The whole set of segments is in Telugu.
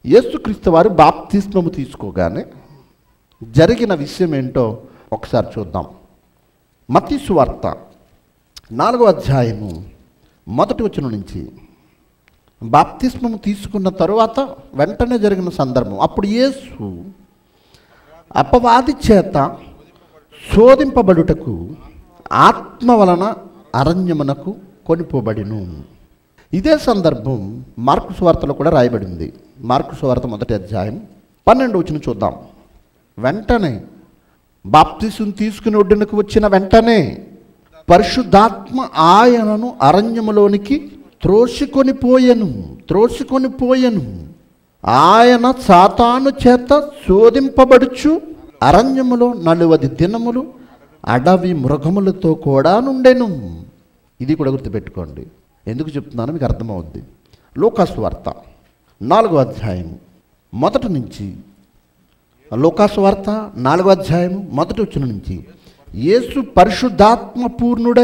యేసుక్రీస్తు వారు బాప్తిస్మము తీసుకోగానే జరిగిన విషయం ఏంటో ఒకసారి చూద్దాం మత్తి సువార్త నాలుగో అధ్యాయము మొదటి వచనం నుంచి బాప్తిస్మము తీసుకున్న తరువాత వెంటనే జరిగిన సందర్భం అప్పుడు యేసు అపవాది చేత శోధింపబడుటకు ఆత్మ వలన అరణ్యమునకు కొనిపోబడిను ఇదే సందర్భం మార్కు సువార్తలో కూడా రాయబడింది మార్కు సువార్త మొదటి అధ్యాయం పన్నెండు వచ్చిన చూద్దాం వెంటనే బాప్తిసం తీసుకుని ఒడ్డునకు వచ్చిన వెంటనే పరిశుద్ధాత్మ ఆయనను అరణ్యములోనికి త్రోసికొని పోయెను త్రోసికొని పోయెను ఆయన సాతాను చేత శోధింపబడుచు అరణ్యములో నలువది దినములు అడవి మృగములతో కూడా నుండెను ఇది కూడా గుర్తుపెట్టుకోండి ఎందుకు చెప్తున్నానో మీకు అర్థమవుద్ది లోకాసు వార్త నాలుగో అధ్యాయం మొదటి నుంచి లోకాసు వార్త నాలుగో అధ్యాయం మొదటి వచ్చిన నుంచి యేసు పరిశుద్ధాత్మ పూర్ణుడై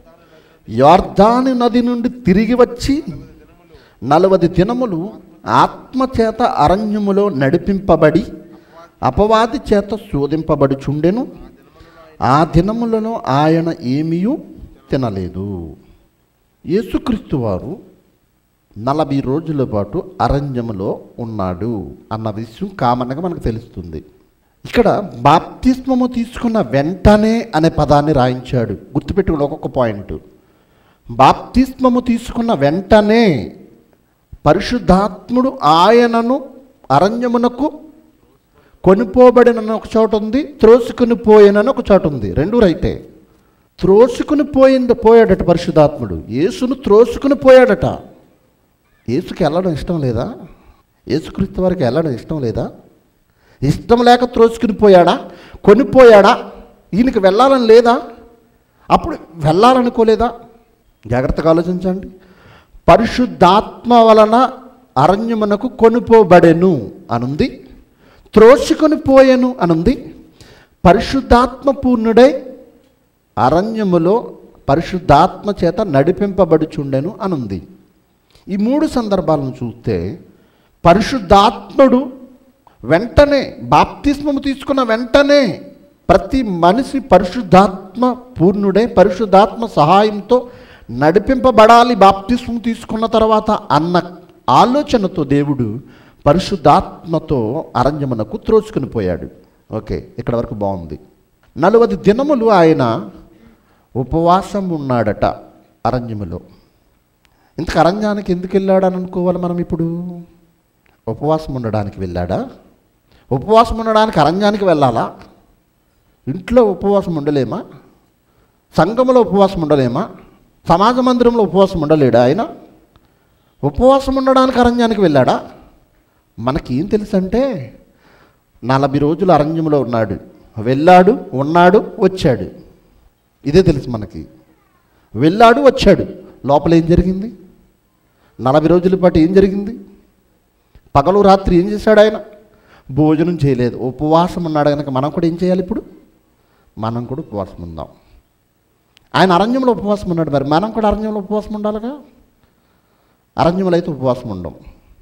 యార్దాని నది నుండి తిరిగి వచ్చి నలవది దినములు ఆత్మచేత అరణ్యములో నడిపింపబడి అపవాది చేత శోధింపబడుచుండెను ఆ దినములలో ఆయన ఏమీయూ తినలేదు యేసుక్రీస్తు వారు నలభై రోజుల పాటు అరణ్యములో ఉన్నాడు అన్న విషయం కామన్గా మనకు తెలుస్తుంది ఇక్కడ బాప్తిస్మము తీసుకున్న వెంటనే అనే పదాన్ని రాయించాడు గుర్తుపెట్టుకుని ఒక్కొక్క పాయింట్ బాప్తిస్మము తీసుకున్న వెంటనే పరిశుద్ధాత్ముడు ఆయనను అరణ్యమునకు కొనిపోబడినని ఒక చోట ఉంది త్రోసుకుని పోయినని ఒక చోట ఉంది రెండు రైటే త్రోసుకుని పోయింది పోయాడట పరిశుద్ధాత్ముడు యేసును త్రోసుకుని పోయాడట యేసుకి వెళ్ళడం ఇష్టం లేదా యేసుక్రీస్తు వారికి వెళ్ళడం ఇష్టం లేదా ఇష్టం లేక త్రోసుకుని పోయాడా కొనిపోయాడా ఈయనకి వెళ్ళాలని లేదా అప్పుడు వెళ్ళాలనుకోలేదా జాగ్రత్తగా ఆలోచించండి పరిశుద్ధాత్మ వలన అరణ్యమునకు కొనిపోబడెను అనుంది త్రోసుకొని పోయెను అనుంది పరిశుద్ధాత్మ పూర్ణుడై అరణ్యములో పరిశుద్ధాత్మ చేత నడిపింపబడుచుండెను అనుంది ఈ మూడు సందర్భాలను చూస్తే పరిశుద్ధాత్ముడు వెంటనే బాప్తిస్మము తీసుకున్న వెంటనే ప్రతి మనిషి పరిశుద్ధాత్మ పూర్ణుడే పరిశుద్ధాత్మ సహాయంతో నడిపింపబడాలి బాప్తిస్మం తీసుకున్న తర్వాత అన్న ఆలోచనతో దేవుడు పరిశుద్ధాత్మతో అరణ్యమునకు త్రోచుకుని పోయాడు ఓకే ఇక్కడ వరకు బాగుంది నలవది దినములు ఆయన ఉపవాసం ఉన్నాడట అరణ్యములో ఇంతకు అరణ్యానికి ఎందుకు వెళ్ళాడని అనుకోవాలి మనం ఇప్పుడు ఉపవాసం ఉండడానికి వెళ్ళాడా ఉపవాసం ఉండడానికి అరణ్యానికి వెళ్ళాలా ఇంట్లో ఉపవాసం ఉండలేమా సంఘంలో ఉపవాసం ఉండలేమా సమాజ మందిరంలో ఉపవాసం ఉండలేడా ఆయన ఉపవాసం ఉండడానికి అరణ్యానికి వెళ్ళాడా మనకి ఏం తెలుసు అంటే నలభై రోజులు అరణ్యంలో ఉన్నాడు వెళ్ళాడు ఉన్నాడు వచ్చాడు ఇదే తెలుసు మనకి వెళ్ళాడు వచ్చాడు లోపల ఏం జరిగింది నలభై రోజుల పాటు ఏం జరిగింది పగలు రాత్రి ఏం చేశాడు ఆయన భోజనం చేయలేదు ఉపవాసం ఉన్నాడు కనుక మనం కూడా ఏం చేయాలి ఇప్పుడు మనం కూడా ఉపవాసం ఉందాం ఆయన అరణ్యంలో ఉపవాసం ఉన్నాడు మరి మనం కూడా అరణ్యంలో ఉపవాసం ఉండాలిగా అరణ్యంలో అయితే ఉపవాసం ఉండం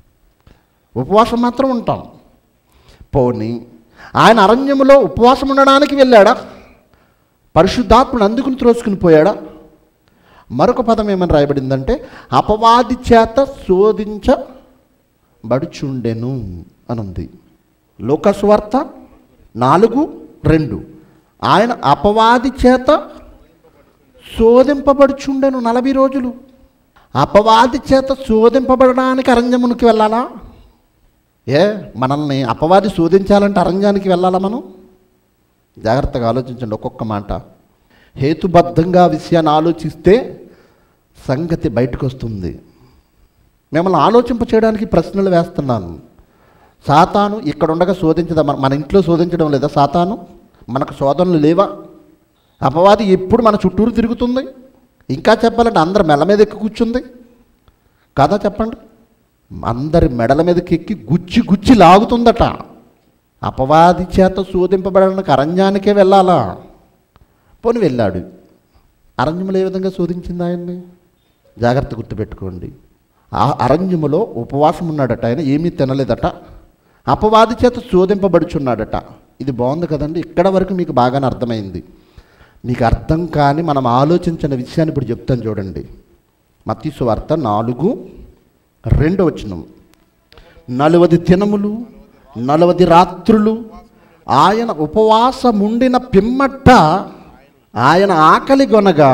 ఉపవాసం మాత్రం ఉంటాం పోనీ ఆయన అరణ్యములో ఉపవాసం ఉండడానికి వెళ్ళాడా పరిశుద్ధాత్మను అందుకుని త్రోసుకుని పోయాడా మరొక పదం ఏమని రాయబడిందంటే అపవాది చేత శోధించబడుచుండెను అనుంది లోకస్వార్త నాలుగు రెండు ఆయన అపవాది చేత శోధింపబడుచుండెను నలభై రోజులు అపవాది చేత శోధింపబడడానికి అరణ్యమునికి వెళ్ళాలా ఏ మనల్ని అపవాది శోధించాలంటే అరణ్యానికి వెళ్ళాలా మనం జాగ్రత్తగా ఆలోచించండి ఒక్కొక్క మాట హేతుబద్ధంగా విషయాన్ని ఆలోచిస్తే సంగతి బయటకు వస్తుంది మిమ్మల్ని ఆలోచింప చేయడానికి ప్రశ్నలు వేస్తున్నాను సాతాను ఇక్కడ ఉండగా శోధించదా మన మన ఇంట్లో శోధించడం లేదా సాతాను మనకు శోధనలు లేవా అపవాది ఎప్పుడు మన చుట్టూరు తిరుగుతుంది ఇంకా చెప్పాలంటే అందరి మెల్ల మీద ఎక్కి కూర్చుంది కదా చెప్పండి అందరి మెడల మీదకి ఎక్కి గుచ్చి గుచ్చి లాగుతుందట అపవాది చేత శోధింపబడడానికి అరణ్యానికే వెళ్ళాలా పోని వెళ్ళాడు అరణ్యంలో ఏ విధంగా శోధించింది ఆయన్ని జాగ్రత్త గుర్తుపెట్టుకోండి ఆ అరణ్యములో ఉపవాసం ఉన్నాడట ఆయన ఏమీ తినలేదట అపవాది చేత శోధింపబడుచున్నాడట ఇది బాగుంది కదండి ఇక్కడ వరకు మీకు బాగానే అర్థమైంది మీకు అర్థం కాని మనం ఆలోచించిన విషయాన్ని ఇప్పుడు చెప్తాను చూడండి మతీసు వార్త నాలుగు రెండు వచనం నలువది దినములు నలువది రాత్రులు ఆయన ఉపవాసముండిన పిమ్మట ఆయన ఆకలి గొనగా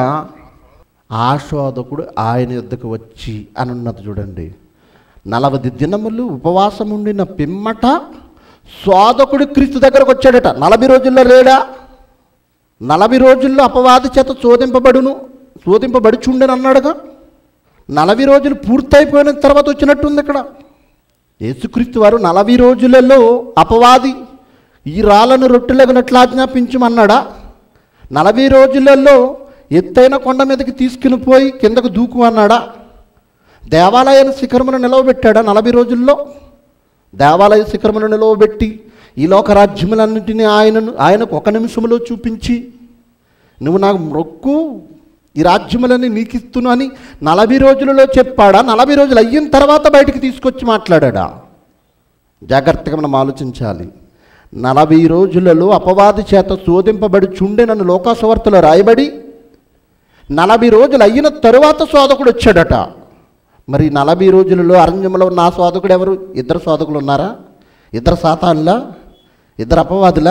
ఆశోదకుడు ఆయన యుద్ధకు వచ్చి అని ఉన్నది చూడండి నలవది దినములు ఉపవాసం ఉండిన పిమ్మట స్వాదకుడు క్రీస్తు దగ్గరకు వచ్చాడట నలభై రోజుల్లో లేడా నలభై రోజుల్లో అపవాది చేత శోధింపబడును శోధింపబడుచుండెని అన్నాడుగా నలభై రోజులు పూర్తయిపోయిన తర్వాత వచ్చినట్టుంది ఇక్కడ యేసుక్రీస్తు వారు నలభై రోజులలో అపవాది ఈ రాళ్ళను రొట్టెలగినట్లు ఆజ్ఞాపించమన్నాడా నలభై రోజులలో ఎత్తైన కొండ మీదకి తీసుకుని పోయి కిందకు దూకు అన్నాడా దేవాలయాన్ని శిఖరమును నిలవబెట్టాడా నలభై రోజుల్లో దేవాలయ శిఖరమును నిలవబెట్టి ఈ లోక రాజ్యములన్నింటినీ ఆయనను ఆయనకు ఒక నిమిషంలో చూపించి నువ్వు నాకు మొక్కు ఈ రాజ్యములని నీకు ఇస్తును అని నలభై రోజులలో చెప్పాడా నలభై రోజులు అయిన తర్వాత బయటికి తీసుకొచ్చి మాట్లాడా జాగ్రత్తగా మనం ఆలోచించాలి నలభై రోజులలో అపవాది చేత శోధింపబడి చుండె నన్ను లోకాసవార్తలో రాయబడి నలభై రోజులు అయిన తరువాత శోధకుడు వచ్చాడట మరి నలభై రోజులలో అరణ్యంలో ఉన్న ఆ శోధకుడు ఎవరు ఇద్దరు శోధకులు ఉన్నారా ఇద్దరు సాతానులా ఇద్దరు అపవాదులా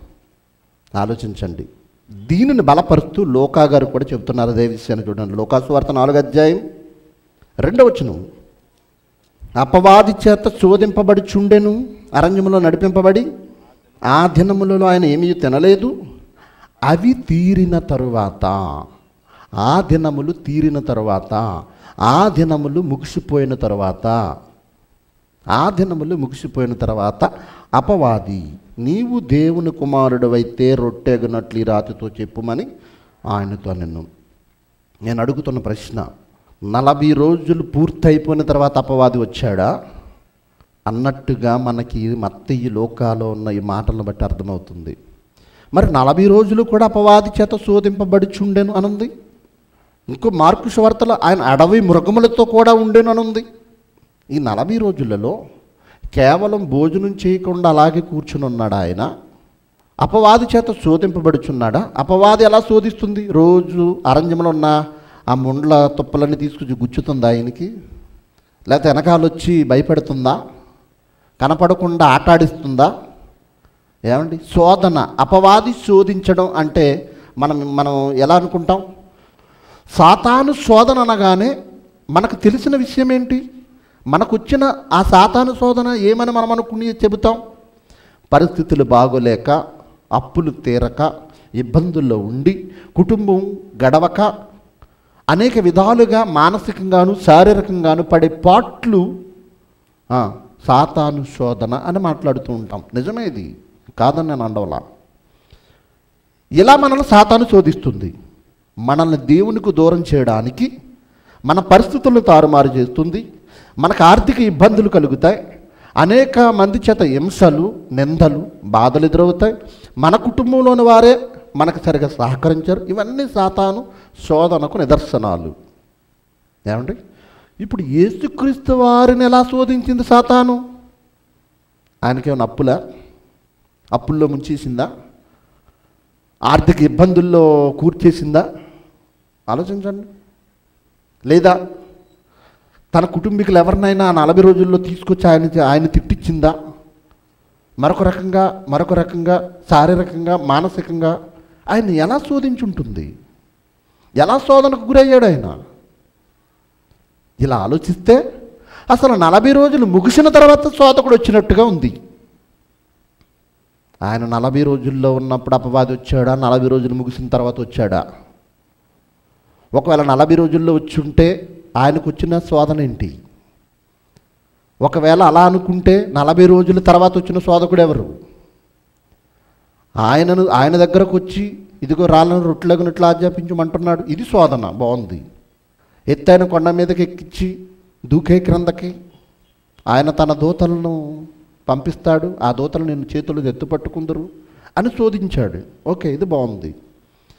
ఆలోచించండి దీనిని బలపరుస్తూ లోకా గారు కూడా చెబుతున్నారు అదే విషయాన్ని చూడండి లోకాసువార్త నాలుగు అధ్యాయం రెండవ వచనం అపవాది చేత శోధింపబడి చుండెను అరణ్యములో నడిపింపబడి ఆ దినములలో ఆయన ఏమీ తినలేదు అవి తీరిన తరువాత ఆ దినములు తీరిన తరువాత ఆ దినములు ముగిసిపోయిన తరువాత ఆ దినములు ముగిసిపోయిన తర్వాత అపవాది నీవు దేవుని కుమారుడవైతే రొట్టెగనట్లు ఈ రాతితో చెప్పుమని ఆయనతో నిన్ను నేను అడుగుతున్న ప్రశ్న నలభై రోజులు పూర్తయిపోయిన తర్వాత అపవాది వచ్చాడా అన్నట్టుగా మనకి మత్తయ్య లోకాలో ఉన్న ఈ మాటలను బట్టి అర్థమవుతుంది మరి నలభై రోజులు కూడా అపవాది చేత శోధింపబడుచుండెను అనుంది ఇంకో మార్కు వార్తలో ఆయన అడవి మృగములతో కూడా ఉండేను అనుంది ఈ నలభై రోజులలో కేవలం భోజనం చేయకుండా అలాగే కూర్చుని ఉన్నాడు ఆయన అపవాది చేత శోధింపబడుచున్నాడా అపవాది ఎలా శోధిస్తుంది రోజు అరణ్యంలో ఉన్న ఆ ముండ్ల తుప్పలన్నీ తీసుకొచ్చి గుచ్చుతుందా ఆయనకి లేకపోతే వెనకాలొచ్చి భయపెడుతుందా కనపడకుండా ఆటాడిస్తుందా ఏమండి శోధన అపవాది శోధించడం అంటే మనం మనం ఎలా అనుకుంటాం సాతాను శోధన అనగానే మనకు తెలిసిన విషయం ఏంటి మనకు వచ్చిన ఆ సాతాను శోధన ఏమని మనం అనుకుని చెబుతాం పరిస్థితులు బాగోలేక అప్పులు తీరక ఇబ్బందుల్లో ఉండి కుటుంబం గడవక అనేక విధాలుగా మానసికంగాను శారీరకంగాను పడే పాట్లు ఆ, సాతాను శోధన అని మాట్లాడుతూ ఉంటాం నిజమే ఇది కాదని నేను అండవలా ఇలా మనల్ని సాతాను శోధిస్తుంది మనల్ని దేవునికి దూరం చేయడానికి మన పరిస్థితులను తారుమారు చేస్తుంది మనకు ఆర్థిక ఇబ్బందులు కలుగుతాయి అనేక మంది చేత హింసలు నిందలు బాధలు ఎదురవుతాయి మన కుటుంబంలోని వారే మనకు సరిగా సహకరించారు ఇవన్నీ సాతాను శోధనకు నిదర్శనాలు ఏమండి ఇప్పుడు యేసుక్రీస్తు వారిని ఎలా శోధించింది సాతాను ఆయనకేమైనా అప్పులా అప్పుల్లో ముంచేసిందా ఆర్థిక ఇబ్బందుల్లో కూర్చేసిందా ఆలోచించండి లేదా తన కుటుంబీకులు ఎవరినైనా ఆ నలభై రోజుల్లో తీసుకొచ్చి ఆయన ఆయన తిట్టించిందా మరొక రకంగా మరొక రకంగా శారీరకంగా మానసికంగా ఆయన ఎలా శోధించుంటుంది ఎలా శోధనకు గురయ్యాడు ఆయన ఇలా ఆలోచిస్తే అసలు నలభై రోజులు ముగిసిన తర్వాత శోధకుడు వచ్చినట్టుగా ఉంది ఆయన నలభై రోజుల్లో ఉన్నప్పుడు అపవాది వచ్చాడా నలభై రోజులు ముగిసిన తర్వాత వచ్చాడా ఒకవేళ నలభై రోజుల్లో వచ్చి ఉంటే ఆయనకు వచ్చిన శోధన ఏంటి ఒకవేళ అలా అనుకుంటే నలభై రోజుల తర్వాత వచ్చిన శోధకుడు ఎవరు ఆయనను ఆయన దగ్గరకు వచ్చి ఇదిగో రాళ్ళను రొట్టెలగినట్లు ఆజ్ఞాపించమంటున్నాడు ఇది శోధన బాగుంది ఎత్తైన కొండ మీదకి ఎక్కించి దూకే క్రిందకి ఆయన తన దూతలను పంపిస్తాడు ఆ దూతలు నేను చేతులు ఎత్తుపట్టుకుందరు అని శోధించాడు ఓకే ఇది బాగుంది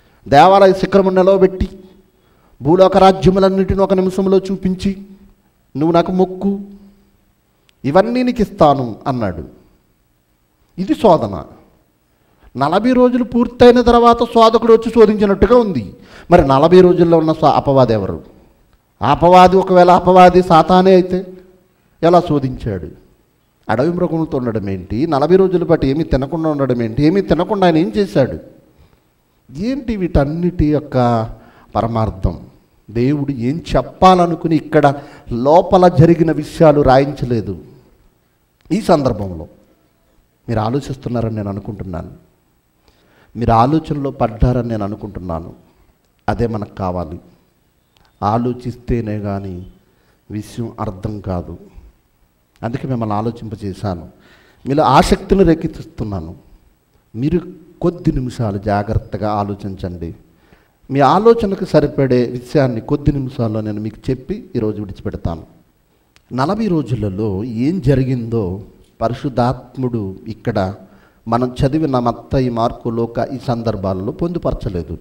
దేవాలయ శిఖరము నిలవబెట్టి భూలోక రాజ్యములన్నిటిని ఒక నిమిషంలో చూపించి నువ్వు నాకు మొక్కు ఇవన్నీ నీకు ఇస్తాను అన్నాడు ఇది శోధన నలభై రోజులు పూర్తయిన తర్వాత శోధకుడు వచ్చి శోధించినట్టుగా ఉంది మరి నలభై రోజుల్లో ఉన్న స్వ- అపవాది ఎవరు ఆ అపవాది ఒకవేళ అపవాది సాతానే అయితే ఎలా శోధించాడు అడవి మృగములతో ఉండడం ఏంటి నలభై రోజుల పాటు ఏమీ తినకుండా ఉండడం ఏంటి ఏమీ తినకుండా ఆయన ఏం చేశాడు ఏంటి వీటన్నిటి యొక్క పరమార్థం దేవుడు ఏం చెప్పాలనుకుని ఇక్కడ లోపల జరిగిన విషయాలు రాయించలేదు ఈ సందర్భంలో మీరు ఆలోచిస్తున్నారని నేను అనుకుంటున్నాను మీరు ఆలోచనలో పడ్డారని నేను అనుకుంటున్నాను అదే మనకు కావాలి ఆలోచిస్తేనే కానీ విషయం అర్థం కాదు అందుకే మిమ్మల్ని ఆలోచింపజేశాను మీలో ఆసక్తిని రేకెత్తిస్తున్నాను మీరు కొద్ది నిమిషాలు జాగ్రత్తగా ఆలోచించండి మీ ఆలోచనకు సరిపడే విషయాన్ని కొద్ది నిమిషాల్లో నేను మీకు చెప్పి ఈరోజు విడిచిపెడతాను నలభై రోజులలో ఏం జరిగిందో పరిశుద్ధాత్ముడు ఇక్కడ మనం చదివిన మత్త ఈ మార్కు లోక ఈ సందర్భాల్లో పొందుపరచలేదు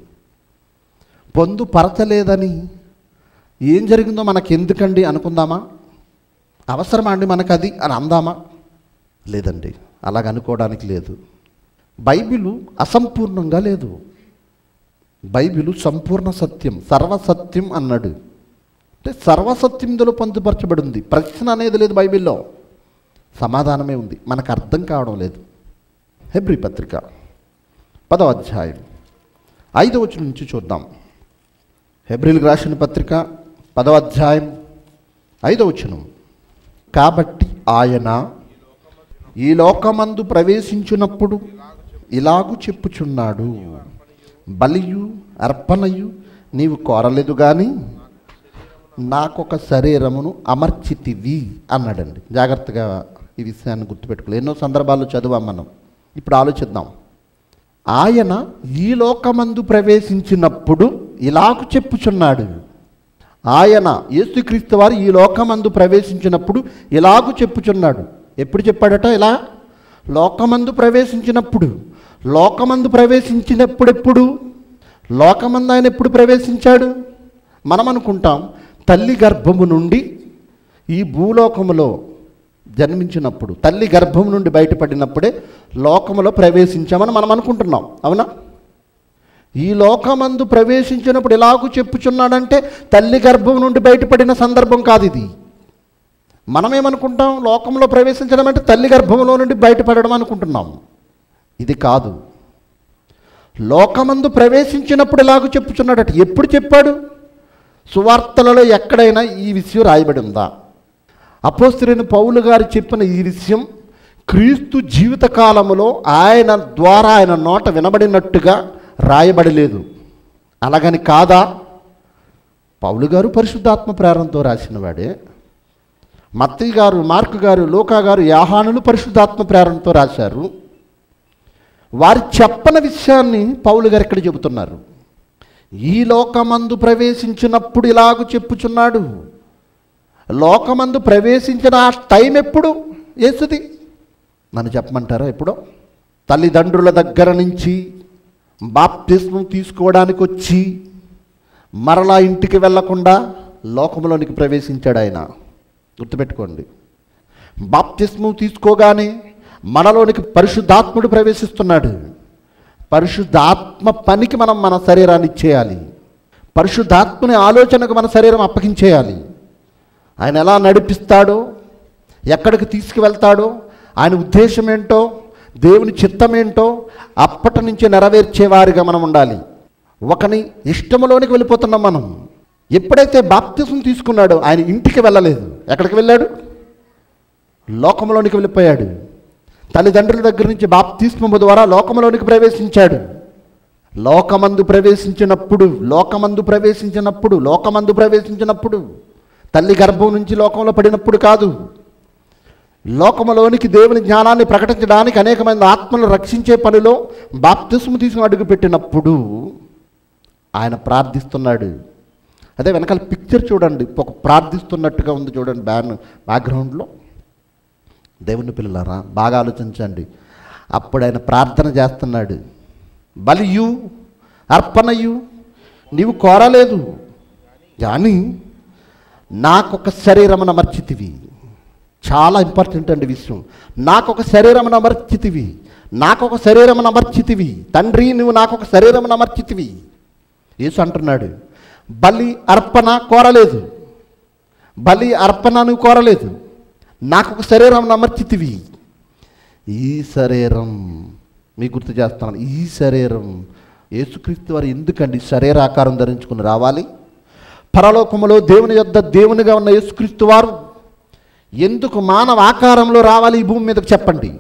పొందుపరచలేదని ఏం జరిగిందో మనకి ఎందుకండి అనుకుందామా అవసరమా అండి మనకు అది అని అందామా లేదండి అలాగ అనుకోవడానికి లేదు బైబిలు అసంపూర్ణంగా లేదు బైబిలు సంపూర్ణ సత్యం సర్వసత్యం అన్నాడు అంటే సర్వసత్యం ఇందులో పొందుపరచబడింది ప్రశ్న అనేది లేదు బైబిల్లో సమాధానమే ఉంది మనకు అర్థం కావడం లేదు హెబ్రి పత్రిక పదవ అధ్యాయం ఐదవ వచనం నుంచి చూద్దాం హెబ్రిల్కి రాసిన పత్రిక పదవ అధ్యాయం ఐదవ వచనం కాబట్టి ఆయన ఈ లోకమందు ప్రవేశించినప్పుడు ఇలాగు చెప్పుచున్నాడు బలియు అర్పణయు నీవు కోరలేదు కానీ నాకొక శరీరమును అమర్చితివి అన్నాడండి జాగ్రత్తగా ఈ విషయాన్ని గుర్తుపెట్టుకోలేదు ఎన్నో సందర్భాల్లో చదివాం మనం ఇప్పుడు ఆలోచిద్దాం ఆయన ఈ లోకమందు ప్రవేశించినప్పుడు ఇలాగు చెప్పుచున్నాడు ఆయన యేసుక్రీస్తు వారు ఈ లోకమందు ప్రవేశించినప్పుడు ఇలాగు చెప్పుచున్నాడు ఎప్పుడు చెప్పాడట ఇలా లోకమందు ప్రవేశించినప్పుడు లోకమందు ప్రవేశించినప్పుడు ఎప్పుడు లోకమందు ఆయన ఎప్పుడు ప్రవేశించాడు మనం అనుకుంటాం తల్లి గర్భము నుండి ఈ భూలోకములో జన్మించినప్పుడు తల్లి గర్భం నుండి బయటపడినప్పుడే లోకములో ప్రవేశించామని మనం అనుకుంటున్నాం అవునా ఈ లోకమందు ప్రవేశించినప్పుడు ఎలాగూ చెప్పుచున్నాడంటే తల్లి గర్భం నుండి బయటపడిన సందర్భం కాదు ఇది మనమేమనుకుంటాం లోకంలో ప్రవేశించడం అంటే తల్లి గర్భంలో నుండి బయటపడడం అనుకుంటున్నాం ఇది కాదు లోకమందు ప్రవేశించినప్పుడు ఎలాగూ చెప్పుచున్నాడట ఎప్పుడు చెప్పాడు సువార్తలలో ఎక్కడైనా ఈ విషయం రాయబడి ఉందా అపోస్తులైన పౌలు గారు చెప్పిన ఈ విషయం క్రీస్తు జీవిత కాలములో ఆయన ద్వారా ఆయన నోట వినబడినట్టుగా రాయబడలేదు అలాగని కాదా పౌలు గారు పరిశుద్ధాత్మ ప్రేరణతో రాసిన వాడే మత్తయ్య గారు మార్కు గారు లోకా గారు యాహానులు పరిశుద్ధాత్మ ప్రేరణతో రాశారు వారు చెప్పని విషయాన్ని పౌలు గారు ఇక్కడ చెబుతున్నారు ఈ లోకమందు ప్రవేశించినప్పుడు ఇలాగ చెప్పుచున్నాడు లోకమందు ప్రవేశించిన ఆ టైం ఎప్పుడు యేసుది నన్ను చెప్పమంటారా ఎప్పుడో తల్లిదండ్రుల దగ్గర నుంచి బాప్తిస్మం తీసుకోవడానికి వచ్చి మరలా ఇంటికి వెళ్లకుండా లోకంలోనికి ప్రవేశించాడు ఆయన గుర్తుపెట్టుకోండి బాప్తిస్మం తీసుకోగానే మనలోనికి పరిశుద్ధాత్ముడు ప్రవేశిస్తున్నాడు పరిశుద్ధాత్మ పనికి మనం మన శరీరాన్ని ఇచ్చేయాలి పరిశుద్ధాత్మని ఆలోచనకు మన శరీరం అప్పగించేయాలి ఆయన ఎలా నడిపిస్తాడో ఎక్కడికి తీసుకువెళ్తాడో ఆయన ఉద్దేశం ఏంటో దేవుని చిత్తం ఏంటో అప్పటి నుంచి నెరవేర్చేవారిగా మనం ఉండాలి ఒకని ఇష్టములోనికి వెళ్ళిపోతున్నాం మనం ఎప్పుడైతే బాప్తిసం తీసుకున్నాడో ఆయన ఇంటికి వెళ్ళలేదు ఎక్కడికి వెళ్ళాడు లోకంలోనికి వెళ్ళిపోయాడు తల్లిదండ్రుల దగ్గర నుంచి బాప్తిస్మము ద్వారా లోకంలోనికి ప్రవేశించాడు లోకమందు ప్రవేశించినప్పుడు లోకమందు ప్రవేశించినప్పుడు లోకమందు ప్రవేశించినప్పుడు తల్లి గర్భం నుంచి లోకంలో పడినప్పుడు కాదు లోకములోనికి దేవుని జ్ఞానాన్ని ప్రకటించడానికి అనేకమంది ఆత్మలను రక్షించే పనిలో బాప్తిస్ము తీసుకుని అడుగుపెట్టినప్పుడు ఆయన ప్రార్థిస్తున్నాడు అదే వెనకాల పిక్చర్ చూడండి ఒక ప్రార్థిస్తున్నట్టుగా ఉంది చూడండి బ్యాన్ బ్యాక్గ్రౌండ్లో దేవుని పిల్లలారా బాగా ఆలోచించండి అప్పుడు ఆయన ప్రార్థన చేస్తున్నాడు బలియు అర్పణయు నీవు కోరలేదు కానీ నాకొక శరీరమున అమర్చితివి చాలా ఇంపార్టెంట్ అండి విషయం నాకొక శరీరమున అమర్చితివి నాకొక శరీరమున అమర్చితివి తండ్రి నువ్వు నాకొక శరీరమున అమర్చితివి యేసు అంటున్నాడు బలి అర్పణ కోరలేదు బలి అర్పణ నువ్వు కోరలేదు నాకొక శరీరం అమర్చితివి ఈ శరీరం మీకు గుర్తు చేస్తాను ఈ శరీరం యేసుక్రీస్తు వారు ఎందుకండి శరీరాకారం ధరించుకుని రావాలి పరలోకములో దేవుని యొద్ద దేవునిగా ఉన్న యేసుక్రీస్తు వారు ఎందుకు మానవ ఆకారంలో రావాలి ఈ భూమి మీదకి చెప్పండి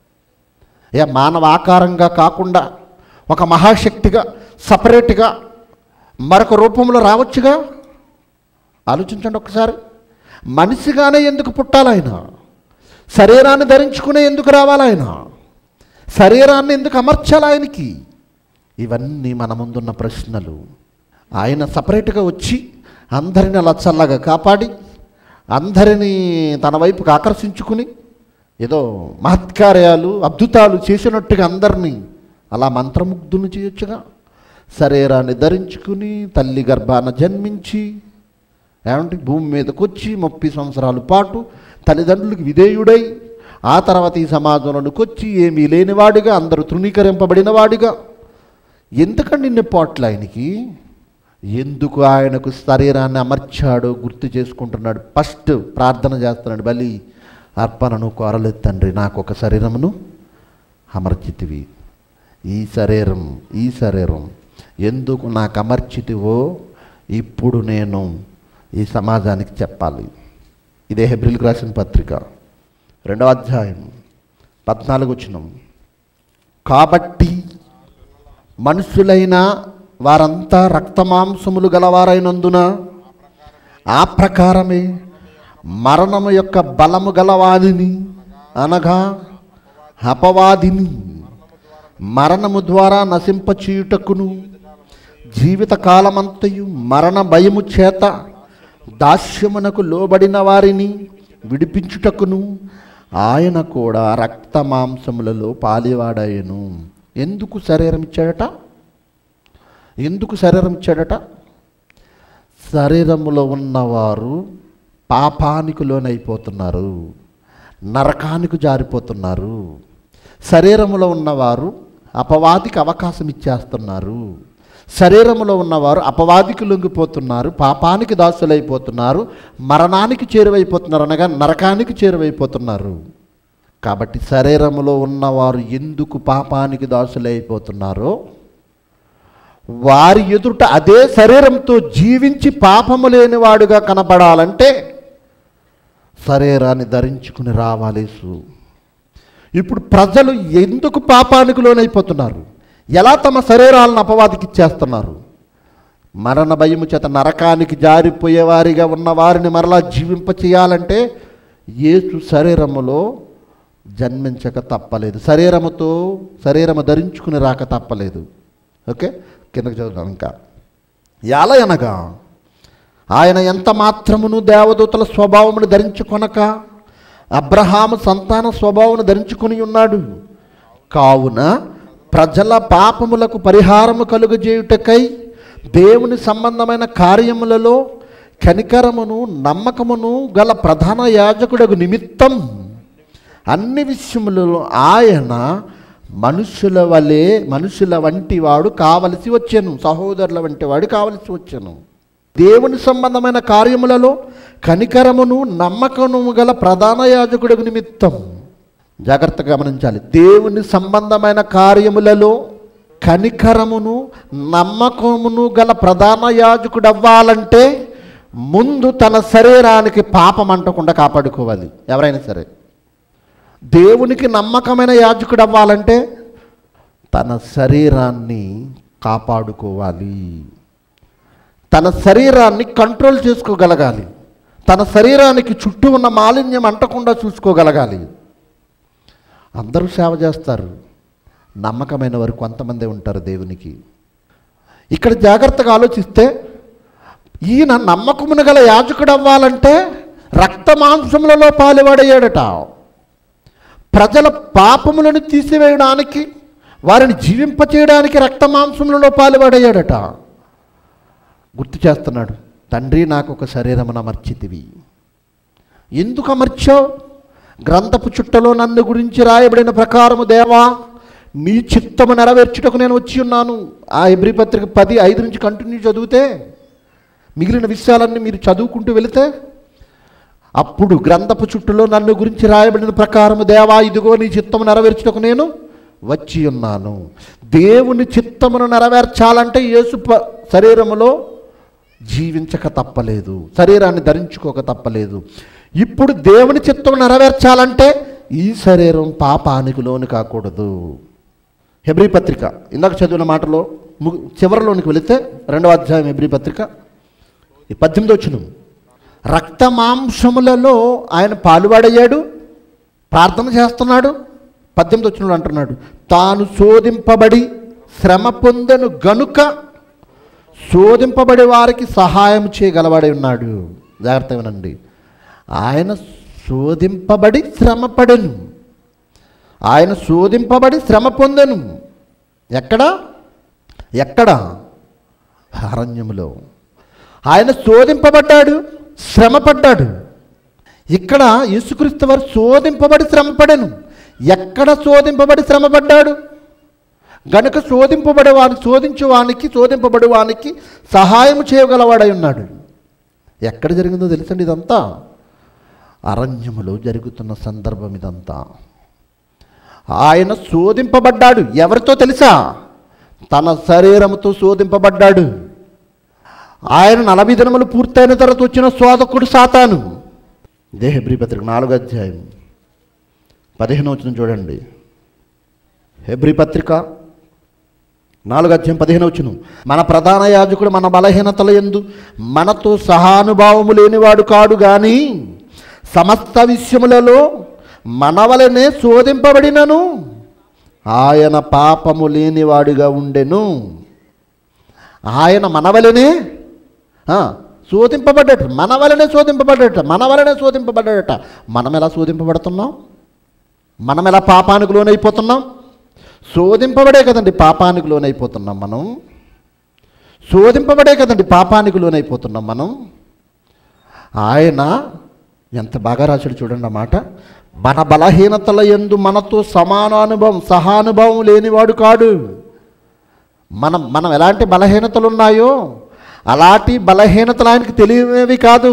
ఏ మానవ ఆకారంగా కాకుండా ఒక మహాశక్తిగా సపరేట్గా మరొక రూపంలో రావచ్చుగా ఆలోచించండి ఒకసారి మనిషిగానే ఎందుకు పుట్టాలి ఆయన శరీరాన్ని ధరించుకునే ఎందుకు రావాలి ఆయన శరీరాన్ని ఎందుకు అమర్చాలి ఆయనకి ఇవన్నీ మన ముందున్న ప్రశ్నలు ఆయన సపరేట్గా వచ్చి అందరిని అలా చల్లగా కాపాడి అందరినీ తన వైపుకి ఆకర్షించుకుని ఏదో మహత్కార్యాలు అద్భుతాలు చేసినట్టుగా అందరినీ అలా మంత్రముగ్ధులు చేయొచ్చుగా శరీరాన్ని ధరించుకుని తల్లి గర్భాన జన్మించి ఏమంటే భూమి మీదకి వచ్చి ముప్పై సంవత్సరాల పాటు తల్లిదండ్రులకు విధేయుడై ఆ తర్వాత ఈ సమాజంలోనికి వచ్చి ఏమీ లేనివాడిగా అందరూ తృణీకరింపబడిన వాడిగా ఎందుకండి ఇన్ని పోట్ల ఆయనకి ఎందుకు ఆయనకు శరీరాన్ని అమర్చాడో గుర్తు చేసుకుంటున్నాడు ఫస్ట్ ప్రార్థన చేస్తున్నాడు బలి అర్పణను కోరలేదు తండ్రి నాకు ఒక శరీరమును అమర్చితివి ఈ శరీరం ఈ శరీరం ఎందుకు నాకు అమర్చితివో ఇప్పుడు నేను ఈ సమాజానికి చెప్పాలి ఇదే హెబ్రిల్కి రాసిన పత్రిక రెండవ అధ్యాయం పద్నాలుగు వచ్చినం కాబట్టి మనుషులైన వారంతా రక్తమాంసములు గలవారైనందున ఆ ప్రకారమే మరణము యొక్క బలము గలవాదిని అనగా అపవాదిని మరణము ద్వారా నశింపచేయుటకును జీవితకాలమంతయు మరణ భయము చేత దాస్యమునకు లోబడిన వారిని విడిపించుటకును ఆయన కూడా రక్త మాంసములలో పాలివాడాయను ఎందుకు శరీరం ఇచ్చాడట ఎందుకు శరీరం ఇచ్చాడట శరీరములో ఉన్నవారు పాపానికి లోనైపోతున్నారు నరకానికి జారిపోతున్నారు శరీరములో ఉన్నవారు అపవాదికి అవకాశం ఇచ్చేస్తున్నారు శరీరములో ఉన్నవారు అపవాదికి లొంగిపోతున్నారు పాపానికి దాసులైపోతున్నారు మరణానికి చేరువైపోతున్నారు అనగా నరకానికి చేరువైపోతున్నారు కాబట్టి శరీరములో ఉన్నవారు ఎందుకు పాపానికి దాసులైపోతున్నారో వారి ఎదుట అదే శరీరంతో జీవించి పాపము లేనివాడుగా కనపడాలంటే శరీరాన్ని ధరించుకుని రావాలేసు ఇప్పుడు ప్రజలు ఎందుకు పాపానికి లోనైపోతున్నారు ఎలా తమ శరీరాలను అపవాదికి ఇచ్చేస్తున్నారు మరణ భయము చేత నరకానికి జారిపోయేవారిగా ఉన్న వారిని మరలా జీవింప చేయాలంటే యేసు శరీరములో జన్మించక తప్పలేదు శరీరముతో శరీరము ధరించుకుని రాక తప్పలేదు ఓకే కిందకి చదువుతాం ఇంకా ఎలా అనగా ఆయన ఎంత మాత్రమును దేవదూతల స్వభావమును ధరించుకొనక అబ్రహాము సంతాన స్వభావమును ధరించుకొని ఉన్నాడు కావున ప్రజల పాపములకు పరిహారము కలుగజేయుటకై దేవుని సంబంధమైన కార్యములలో కనికరమును నమ్మకమును గల ప్రధాన యాజకుడకు నిమిత్తం అన్ని విషయములలో ఆయన మనుషుల వలె మనుషుల వంటి వాడు కావలసి వచ్చాను సహోదరుల వంటి వాడు కావలసి వచ్చాను దేవుని సంబంధమైన కార్యములలో కనికరమును నమ్మకము గల ప్రధాన యాజకుడికి నిమిత్తం జాగ్రత్తగా గమనించాలి దేవుని సంబంధమైన కార్యములలో కనికరమును నమ్మకమును గల ప్రధాన యాజకుడు అవ్వాలంటే ముందు తన శరీరానికి పాపం అంటకుండా కాపాడుకోవాలి ఎవరైనా సరే దేవునికి నమ్మకమైన యాజకుడు అవ్వాలంటే తన శరీరాన్ని కాపాడుకోవాలి తన శరీరాన్ని కంట్రోల్ చేసుకోగలగాలి తన శరీరానికి చుట్టూ ఉన్న మాలిన్యం అంటకుండా చూసుకోగలగాలి అందరూ సేవ చేస్తారు నమ్మకమైన వారు కొంతమంది ఉంటారు దేవునికి ఇక్కడ జాగ్రత్తగా ఆలోచిస్తే ఈయన నమ్మకమును గల యాజకుడు అవ్వాలంటే రక్త మాంసములలో పాలువాడయ్యాడట ప్రజల పాపములను తీసివేయడానికి వారిని జీవింపచేయడానికి రక్త మాంసములలో పాలువాడయ్యాడట గుర్తు చేస్తున్నాడు తండ్రి నాకు ఒక శరీరమును అమర్చితివి ఎందుకు అమర్చావు గ్రంథపు చుట్టలో నన్ను గురించి రాయబడిన ప్రకారము దేవా నీ చిత్తము నెరవేర్చుటకు నేను వచ్చి ఉన్నాను ఆ ఎబ్రి పత్రిక పది ఐదు నుంచి కంటిన్యూ చదివితే మిగిలిన విషయాలన్నీ మీరు చదువుకుంటూ వెళితే అప్పుడు గ్రంథపు చుట్టూలో నన్ను గురించి రాయబడిన ప్రకారము దేవా ఇదిగో నీ చిత్తము నెరవేర్చుటకు నేను వచ్చి ఉన్నాను దేవుని చిత్తమును నెరవేర్చాలంటే యేసు ప- శరీరములో జీవించక తప్పలేదు శరీరాన్ని ధరించుకోక తప్పలేదు ఇప్పుడు దేవుని చిత్తం నెరవేర్చాలంటే ఈ శరీరం పాపానికి లోను కాకూడదు హెబ్రీ పత్రిక ఇందాక చదివిన మాటలో ము- చివరిలోనికి వెళితే రెండవ అధ్యాయం హెబ్రీ పత్రిక ఈ పద్దెనిమిది వచ్చిన రక్త మాంసములలో ఆయన పాలువాడయ్యాడు ప్రార్థన చేస్తున్నాడు పద్దెనిమిది వచ్చిన అంటున్నాడు తాను శోధింపబడి శ్రమ పొందెను గనుక శోధింపబడే వారికి సహాయం చేయగలవాడై ఉన్నాడు జాగ్రత్త వినండి ఆయన శోధింపబడి శ్రమపడెను ఆయన శోధింపబడి శ్రమ పొందెను ఎక్కడ ఎక్కడ అరణ్యములో ఆయన శోధింపబడ్డాడు శ్రమపడ్డాడు ఇక్కడ యేసుక్రీస్తు వారు శోధింపబడి శ్రమపడెను ఎక్కడ శోధింపబడి శ్రమపడ్డాడు గనుక శోధింపబడే వానికి శోధించు వానికి శోధింపబడే వానికి సహాయం చేయగలవాడై ఉన్నాడు ఎక్కడ జరిగిందో తెలుసండి ఇదంతా అరణ్యములో జరుగుతున్న సందర్భం ఇదంతా ఆయన శోధింపబడ్డాడు ఎవరితో తెలుసా తన శరీరముతో శోధింపబడ్డాడు ఆయన నలభై దినములు పూర్తయిన తర్వాత వచ్చిన శోధకుడు సాతాను దేహబ్రి పత్రిక నాలుగో అధ్యాయం పదిహేను వచ్చిన చూడండి హెబ్రి పత్రిక నాలుగు అధ్యాయం పదిహేను వచ్చును మన ప్రధాన యాజకుడు మన బలహీనతల ఎందు మనతో సహానుభావము లేనివాడు కాడు గాని సమస్త విషయములలో మనవలనే శోధింపబడినను ఆయన పాపము లేనివాడుగా ఉండెను ఆయన మనవలనే ఆ, శోధింపబడ్డట మన వలనే శోధింపబడ్డట మన వలనే శోధింపబడ్డట మనం ఎలా శోధింపబడుతున్నాం మనం ఎలా పాపానికి లోనైపోతున్నాం శోధింపబడే కదండి పాపానికి లోనైపోతున్నాం మనం శోధింపబడే కదండి పాపానికి లోనైపోతున్నాం మనం ఆయన ఎంత బాగా రాశాడు చూడండి ఆ మాట మన బలహీనతల ఎందు మనతో సమానానుభవం సహానుభవం లేనివాడు కాడు మనం మనం ఎలాంటి బలహీనతలు ఉన్నాయో అలాంటి బలహీనతలు ఆయనకి తెలియనివి కాదు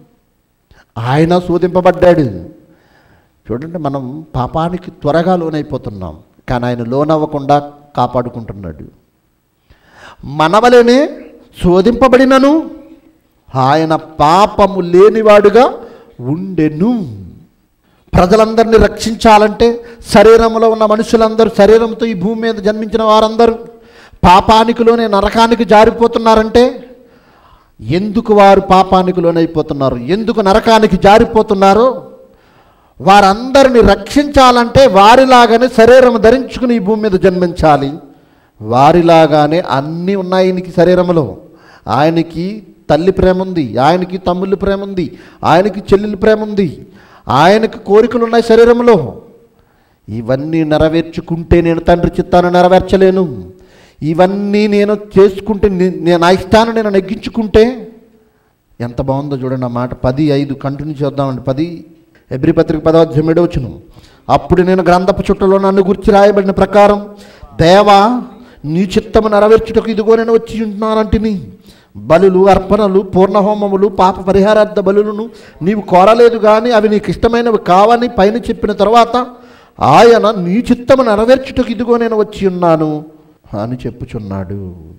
ఆయన శోధింపబడ్డాడు చూడండి మనం పాపానికి త్వరగా లోనైపోతున్నాం కానీ ఆయన లోనవ్వకుండా కాపాడుకుంటున్నాడు మనవలనే శోధింపబడినను ఆయన పాపము లేనివాడుగా ఉండెను ప్రజలందరినీ రక్షించాలంటే శరీరంలో ఉన్న మనుషులందరూ శరీరంతో ఈ భూమి మీద జన్మించిన వారందరూ పాపానికిలోనే నరకానికి జారిపోతున్నారంటే ఎందుకు వారు పాపానికి లోనైపోతున్నారు ఎందుకు నరకానికి జారిపోతున్నారో వారందరిని రక్షించాలంటే వారిలాగానే శరీరం ధరించుకుని ఈ భూమి మీద జన్మించాలి వారిలాగానే అన్నీ ఉన్నాయి ఈయనకి శరీరంలో ఆయనకి తల్లి ప్రేమ ఉంది ఆయనకి తమ్ముళ్ళ ప్రేమ ఉంది ఆయనకి చెల్లెల ప్రేమ ఉంది ఆయనకి కోరికలు ఉన్నాయి శరీరంలో ఇవన్నీ నెరవేర్చుకుంటే నేను తండ్రి చిత్తాన్ని నెరవేర్చలేను ఇవన్నీ నేను చేసుకుంటే నే- నేను నా ఇష్టాన్ని నేను నెగ్గించుకుంటే ఎంత బాగుందో చూడండి ఆ మాట పది ఐదు కంటిన్యూ చేద్దామండి పది ఎబ్రి పత్రిక పదవాధ్యం ఏడవచ్చును అప్పుడు నేను గ్రంథపు చుట్టలో నన్ను గుర్చి రాయబడిన ప్రకారం దేవా నీ చిత్తము నెరవేర్చుటకు ఇదిగో నేను వచ్చి ఉంటున్నానంటిని బలులు అర్పణలు పూర్ణహోమములు పాప పరిహారార్థ బలులను నీవు కోరలేదు కానీ అవి నీకు ఇష్టమైనవి కావని పైన చెప్పిన తర్వాత ఆయన నీ చిత్తము నెరవేర్చుటకు ఇదిగో నేను వచ్చి ఉన్నాను అని చెప్పుచున్నాడు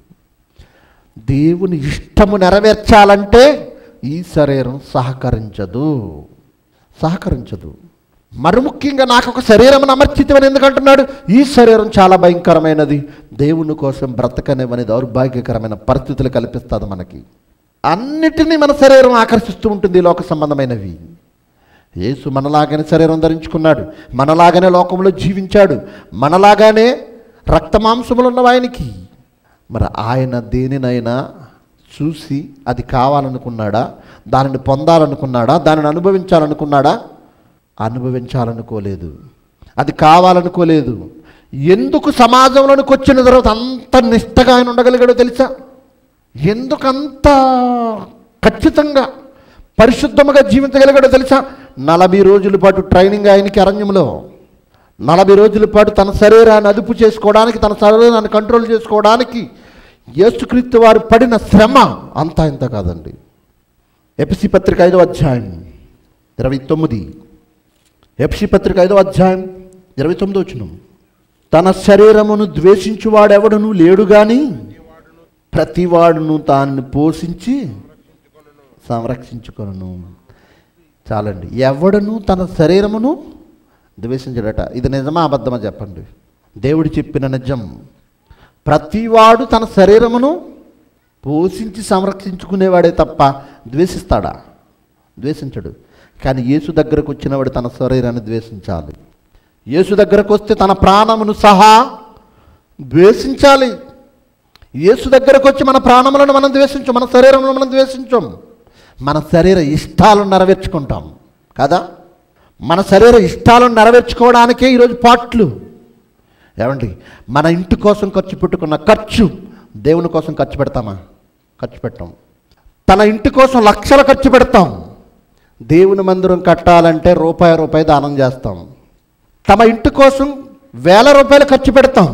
దేవుని ఇష్టము నెరవేర్చాలంటే ఈ శరీరం సహకరించదు సహకరించదు మరి ముఖ్యంగా నాకు ఒక శరీరం అమర్చితమని ఎందుకంటున్నాడు ఈ శరీరం చాలా భయంకరమైనది దేవుని కోసం బ్రతకనివని దౌర్భాగ్యకరమైన పరిస్థితులు కల్పిస్తుంది మనకి అన్నిటినీ మన శరీరం ఆకర్షిస్తూ ఉంటుంది ఈ లోక సంబంధమైనవి యేసు మనలాగానే శరీరం ధరించుకున్నాడు మనలాగానే లోకంలో జీవించాడు మనలాగానే రక్తమాంసములు ఉన్నవి ఆయనకి మరి ఆయన దేనినైనా చూసి అది కావాలనుకున్నాడా దానిని పొందాలనుకున్నాడా దానిని అనుభవించాలనుకున్నాడా అనుభవించాలనుకోలేదు అది కావాలనుకోలేదు ఎందుకు సమాజంలోనికి వచ్చిన తర్వాత అంత నిష్టగా ఆయన ఉండగలిగాడో తెలుసా ఎందుకంత ఖచ్చితంగా పరిశుద్ధముగా జీవించగలిగాడో తెలుసా నలభై రోజుల పాటు ట్రైనింగ్ ఆయనకి అరణ్యంలో నలభై రోజుల పాటు తన శరీరాన్ని అదుపు చేసుకోవడానికి తన శరీరాన్ని కంట్రోల్ చేసుకోవడానికి యేసుక్రీస్తు వారు పడిన శ్రమ అంతా ఇంత కాదండి ఎపిసి పత్రిక ఐదో అధ్యాయం ఇరవై తొమ్మిది ఎపిసి పత్రిక ఐదో అధ్యాయం ఇరవై తొమ్మిది వచ్చిన తన శరీరమును ద్వేషించువాడెవడను లేడు కానీ ప్రతివాడును తాను పోషించి సంరక్షించుకొను చాలండి ఎవడను తన శరీరమును ద్వేషించడట ఇది నిజమా అబద్ధమా చెప్పండి దేవుడు చెప్పిన నిజం ప్రతివాడు తన శరీరమును పోషించి సంరక్షించుకునేవాడే తప్ప ద్వేషిస్తాడా ద్వేషించడు కానీ యేసు దగ్గరకు వచ్చినవాడు తన శరీరాన్ని ద్వేషించాలి యేసు దగ్గరకు వస్తే తన ప్రాణమును సహా ద్వేషించాలి యేసు దగ్గరకు వచ్చి మన ప్రాణములను మనం ద్వేషించం మన శరీరంలో మనం ద్వేషించం మన శరీర ఇష్టాలను నెరవేర్చుకుంటాం కదా మన శరీర ఇష్టాలను నెరవేర్చుకోవడానికే ఈరోజు పాట్లు ఏమండి మన ఇంటి కోసం ఖర్చు పెట్టుకున్న ఖర్చు దేవుని కోసం ఖర్చు పెడతామా ఖర్చు పెట్టాం తన ఇంటి కోసం లక్షలు ఖర్చు పెడతాం దేవుని మందిరం కట్టాలంటే రూపాయి రూపాయి దానం చేస్తాం తమ ఇంటి కోసం వేల రూపాయలు ఖర్చు పెడతాం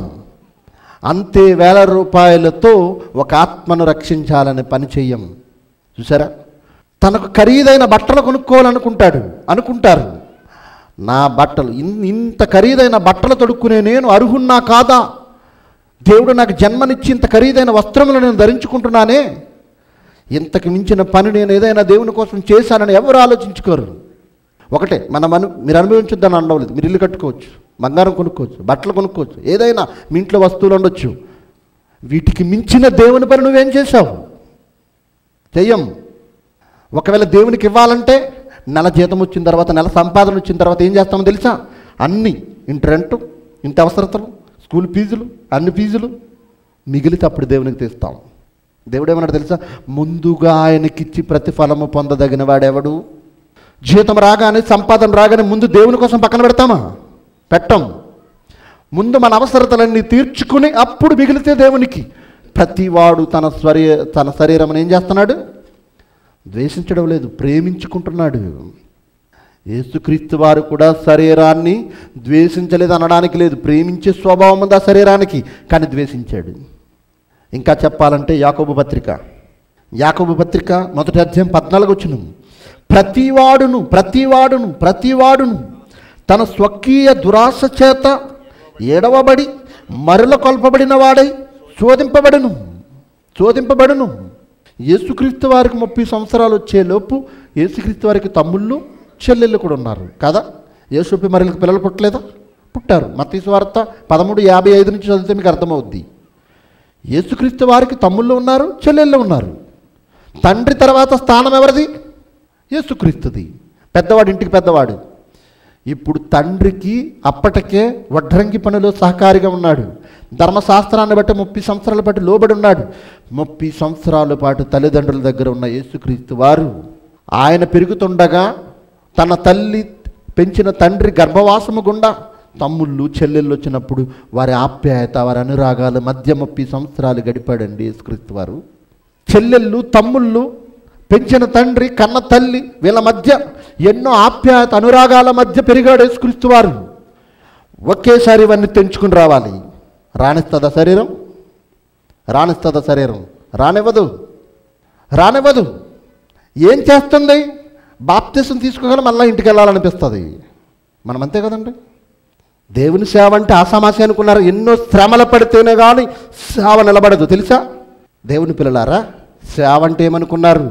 అంతే వేల రూపాయలతో ఒక ఆత్మను రక్షించాలని పని చెయ్యం చూసారా తనకు ఖరీదైన బట్టలు కొనుక్కోవాలనుకుంటాడు అనుకుంటారు నా బట్టలు ఇన్- ఇంత ఖరీదైన బట్టలు తొడుక్కునే నేను అర్హున్నా కాదా దేవుడు నాకు జన్మనిచ్చి ఇంత ఖరీదైన వస్త్రములు నేను ధరించుకుంటున్నానే ఇంతకు మించిన పని నేను ఏదైనా దేవుని కోసం చేశానని ఎవరు ఆలోచించుకోరు ఒకటే మనం అను మీరు అనుభవించొద్దని అనలేదు మీరు ఇల్లు కట్టుకోవచ్చు బంగారం కొనుక్కోవచ్చు బట్టలు కొనుక్కోవచ్చు ఏదైనా మీ ఇంట్లో వస్తువులు ఉండొచ్చు వీటికి మించిన దేవుని పని నువ్వేం చేశావు చెయ్యం ఒకవేళ దేవునికి ఇవ్వాలంటే నెల జీతం వచ్చిన తర్వాత నెల సంపాదన వచ్చిన తర్వాత ఏం చేస్తామో తెలుసా అన్నీ ఇంటి రెంట్ ఇంటి అవసరతలు స్కూల్ ఫీజులు అన్ని ఫీజులు మిగిలితే అప్పుడు దేవునికి తీస్తాం దేవుడు ఏమన్నాడు తెలుసా ముందుగా ఆయనకిచ్చి ప్రతిఫలము పొందదగిన వాడెవడు జీతం రాగానే సంపాదన రాగానే ముందు దేవుని కోసం పక్కన పెడతామా పెట్టం ముందు మన అవసరతలన్నీ తీర్చుకుని అప్పుడు మిగిలితే దేవునికి ప్రతివాడు తన స్వరీ తన శరీరం ఏం చేస్తున్నాడు ద్వేషించడం లేదు ప్రేమించుకుంటున్నాడు యేసుక్రీస్తు వారు కూడా శరీరాన్ని ద్వేషించలేదు అనడానికి లేదు ప్రేమించే స్వభావం ఉంది ఆ శరీరానికి కానీ ద్వేషించాడు ఇంకా చెప్పాలంటే యాకోబు పత్రిక యాకోబు పత్రిక మొదటి అధ్యాయం పద్నాలుగు వచ్చిన ప్రతివాడును ప్రతివాడును ప్రతివాడును తన స్వకీయ దురాశ చేత ఎడవబడి మరల కొల్పబడిన వాడై శోధింపబడును శోధింపబడును యేసుక్రీస్తు వారికి ముప్పై సంవత్సరాలు వచ్చేలోపు యేసుక్రీస్తు వారికి తమ్ముళ్ళు చెల్లెళ్ళు కూడా ఉన్నారు కదా యేసుపి మరలకు పిల్లలు పుట్టలేదా పుట్టారు మత్తీసు వార్త పదమూడు యాభై ఐదు నుంచి చదివితే మీకు అర్థమవుద్ది యేసుక్రీస్తు వారికి తమ్ముళ్ళు ఉన్నారు చెల్లెళ్ళు ఉన్నారు తండ్రి తర్వాత స్థానం ఎవరిది యేసుక్రీస్తుది పెద్దవాడు ఇంటికి పెద్దవాడు ఇప్పుడు తండ్రికి అప్పటికే వడ్రంగి పనిలో సహకారిగా ఉన్నాడు ధర్మశాస్త్రాన్ని బట్టి ముప్పై సంవత్సరాల పాటు లోబడి ఉన్నాడు ముప్పై సంవత్సరాల పాటు తల్లిదండ్రుల దగ్గర ఉన్న యేసుక్రీస్తు వారు ఆయన పెరుగుతుండగా తన తల్లి పెంచిన తండ్రి గర్భవాసము గుండా తమ్ముళ్ళు చెల్లెళ్ళు వచ్చినప్పుడు వారి ఆప్యాయత వారి అనురాగాల మధ్య ముప్పై సంవత్సరాలు గడిపాడండి యేసుక్రీస్తు వారు చెల్లెళ్ళు తమ్ముళ్ళు పెంచిన తండ్రి కన్న తల్లి వీళ్ళ మధ్య ఎన్నో ఆప్యాయత అనురాగాల మధ్య పెరిగాడు యేసుక్రీస్తు వారు ఒకేసారి ఇవన్నీ తెంచుకుని రావాలి రాణిస్తుందా శరీరం రాణిస్తుందా శరీరం రానివ్వదు రానివ్వదు ఏం చేస్తుంది బాప్తిసం తీసుకోగల మళ్ళీ ఇంటికి వెళ్ళాలనిపిస్తుంది మనం అంతే కదండి దేవుని సేవ అంటే ఆసామాసి అనుకున్నారు ఎన్నో శ్రమలు పడితేనే కానీ సేవ నిలబడదు తెలుసా దేవుని పిల్లలారా సేవ అంటే ఏమనుకున్నారు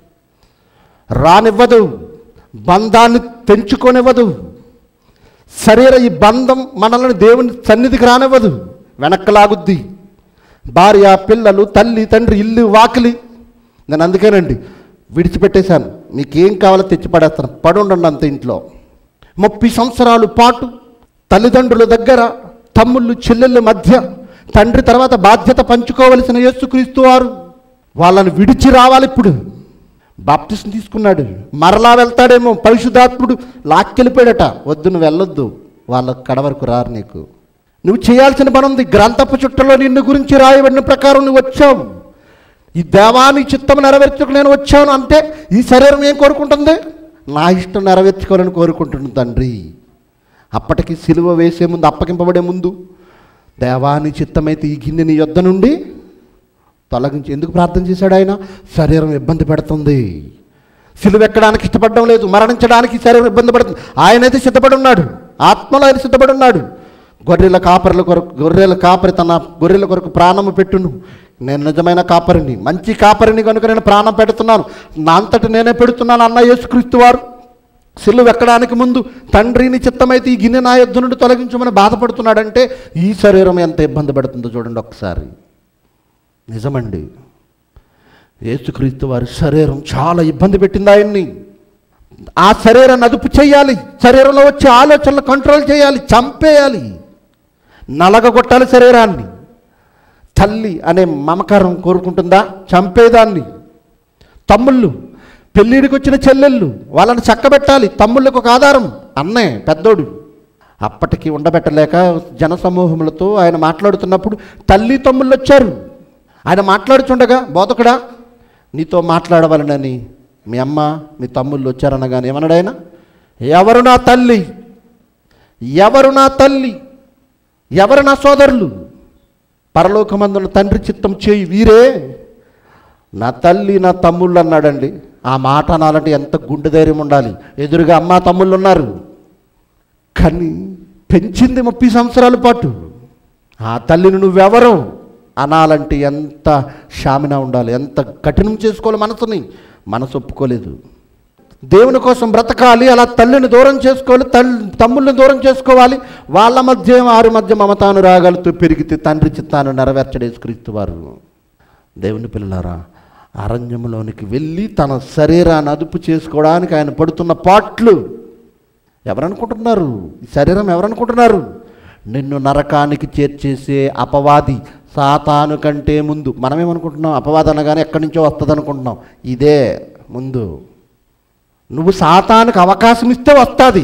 రానివ్వదు బంధాన్ని తెంచుకోనివ్వదు శరీర ఈ బంధం మనల్ని దేవుని సన్నిధికి రానివ్వదు వెనక్కి లాగుద్ది భార్య పిల్లలు తల్లి తండ్రి ఇల్లు వాకిలి నేను అందుకేనండి విడిచిపెట్టేశాను మీకేం కావాలో తెచ్చి పడేస్తాను పడి ఉండండి అంత ఇంట్లో ముప్పై సంవత్సరాలు పాటు తల్లిదండ్రుల దగ్గర తమ్ముళ్ళు చెల్లెళ్ళ మధ్య తండ్రి తర్వాత బాధ్యత పంచుకోవలసిన యేసుక్రీస్తు వారు వాళ్ళని విడిచి రావాలి ఇప్పుడు బాప్తిసం తీసుకున్నాడు మరలా వెళ్తాడేమో పరిశుద్ధాత్ముడు లాక్కెళ్ళిపోయాడట వద్దు నువ్వు వెళ్ళొద్దు వాళ్ళ కడ వరకు రారు నీకు నువ్వు చేయాల్సిన పని ఉంది గ్రంథపు చుట్టలో నిన్ను గురించి రాయబడిన ప్రకారం నువ్వు వచ్చావు ఈ దేవాని చిత్తం నెరవేర్చుకు నేను వచ్చాను అంటే ఈ శరీరం ఏం కోరుకుంటుంది నా ఇష్టం నెరవేర్చుకోవాలని కోరుకుంటుంది తండ్రి అప్పటికి సిలువ వేసే ముందు అప్పగింపబడే ముందు దేవాని చిత్తమైతే ఈ గిన్నె నీ యొద్ద నుండి తొలగించి ఎందుకు ప్రార్థన చేశాడు ఆయన శరీరం ఇబ్బంది పెడుతుంది సిలువ ఎక్కడానికి ఇష్టపడడం లేదు మరణించడానికి శరీరం ఇబ్బంది పడుతుంది ఆయనైతే సిద్ధపడి ఉన్నాడు ఆత్మలో ఆయన సిద్ధపడి ఉన్నాడు గొర్రెల కాపరుల కొరకు గొర్రెల కాపరి తన గొర్రెల కొరకు ప్రాణము పెట్టును నేను నిజమైన కాపరిని మంచి కాపరిని కనుక నేను ప్రాణం పెడుతున్నాను నా అంతటి నేనే పెడుతున్నాను అన్న యేసుక్రీస్తు వారు సిలువ ఎక్కడానికి ముందు తండ్రిని చిత్తమైతే ఈ గిన్నె నా యొద్ద నుండి తొలగించమని బాధపడుతున్నాడంటే ఈ శరీరం ఎంత ఇబ్బంది పడుతుందో చూడండి ఒకసారి నిజమండి యేసుక్రీస్తు వారి శరీరం చాలా ఇబ్బంది పెట్టింది ఆయన్ని ఆ శరీరాన్ని అదుపు చేయాలి శరీరంలో వచ్చే ఆలోచనలు కంట్రోల్ చేయాలి చంపేయాలి నలగగొట్టాలి శరీరాన్ని తల్లి అనే మమకారం కోరుకుంటుందా చంపేదాన్ని తమ్ముళ్ళు పెళ్ళిడికి వచ్చిన చెల్లెళ్ళు వాళ్ళని చక్కబెట్టాలి తమ్ముళ్ళకు ఒక ఆధారం అన్నే పెద్దోడు అప్పటికి ఉండబెట్టలేక జనసమూహములతో ఆయన మాట్లాడుతున్నప్పుడు తల్లి తమ్ముళ్ళు వచ్చారు ఆయన మాట్లాడుచుండగా బోధకుడా నీతో మాట్లాడవాలనని మీ అమ్మ మీ తమ్ముళ్ళు వచ్చారనగానే ఏమన్నాడు ఆయన ఎవరు నా తల్లి ఎవరు నా తల్లి ఎవరు నా సోదరులు పరలోకమందున తండ్రి చిత్తం చేయి వీరే నా తల్లి నా తమ్ముళ్ళు అన్నాడండి ఆ మాట అనాలంటే ఎంత గుండె ధైర్యం ఉండాలి ఎదురుగా అమ్మ తమ్ముళ్ళు ఉన్నారు కానీ పెంచింది ముప్పై సంవత్సరాల పాటు ఆ తల్లిని నువ్వెవరు అనాలంటే ఎంత షామిన ఉండాలి ఎంత కఠినం చేసుకోవాలి మనసుని మనసు ఒప్పుకోలేదు దేవుని కోసం బ్రతకాలి అలా తల్లిని దూరం చేసుకోవాలి తల్లి తమ్ముళ్ళని దూరం చేసుకోవాలి వాళ్ళ మధ్య వారి మధ్య మమతానురాగాలతో పెరిగితే తండ్రి చిత్తాన్ని నెరవేర్చడేసి క్రీస్తు వారు దేవుని పిల్లలారా అరణ్యంలోనికి వెళ్ళి తన శరీరాన్ని అదుపు చేసుకోవడానికి ఆయన పడుతున్న పాట్లు ఎవరనుకుంటున్నారు ఈ శరీరం ఎవరనుకుంటున్నారు నిన్ను నరకానికి చేర్చేసే అపవాది సాతాను కంటే ముందు మనమేమనుకుంటున్నాం అపవాది అనగానే ఎక్కడి నుంచో వస్తుంది అనుకుంటున్నాం ఇదే ముందు నువ్వు సాతానికి అవకాశం ఇస్తే వస్తుంది